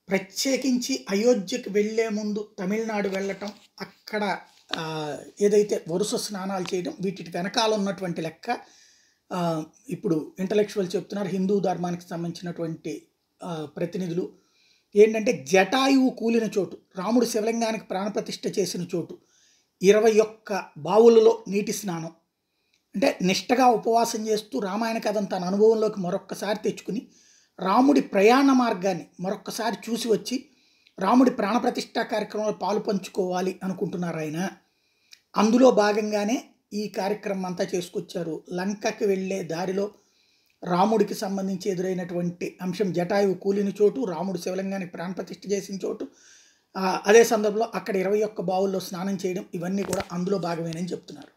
ప్రత్యేకించి అయోధ్యకి వెళ్ళే ముందు తమిళనాడు వెళ్ళటం అక్కడ ఆ, ఏదైతే వరుస స్నానాలు చేయడం వీటి వెనకాల ఉన్నటువంటి లెక్క ఆ, ఇప్పుడు ఇంటలెక్చువల్ చెప్తున్నారు హిందూ ధర్మానికి సంబంధించినటువంటి ఆ, ప్రతినిధులు ఏంటంటే జటాయువు కూలిన చోటు రాముడు శివలింగానికి ప్రాణప్రతిష్ఠ చేసిన చోటు ఇరవై ఒక్క బావులలో నీటి స్నానం అంటే నిష్టగా ఉపవాసం చేస్తూ రామాయణ కథను తన అనుభవంలోకి మరొక్కసారి తెచ్చుకుని రాముడి ప్రయాణ మార్గాన్ని మరొక్కసారి చూసి వచ్చి రాముడి ప్రాణప్రతిష్ఠా కార్యక్రమంలో పాలు పంచుకోవాలి అనుకుంటున్నారు ఆయన అందులో భాగంగానే ఈ కార్యక్రమం అంతా చేసుకొచ్చారు లంకకి వెళ్ళే దారిలో రాముడికి సంబంధించి ఎదురైనటువంటి అంశం జటాయువు కూలిన చోటు రాముడు శివలింగానికి ప్రాణప్రతిష్ఠ చేసిన చోటు ఆ, అదే సందర్భంలో అక్కడ ఇరవై ఒక్క బావుల్లో స్నానం చేయడం ఇవన్నీ కూడా అందులో భాగమేనని చెప్తున్నారు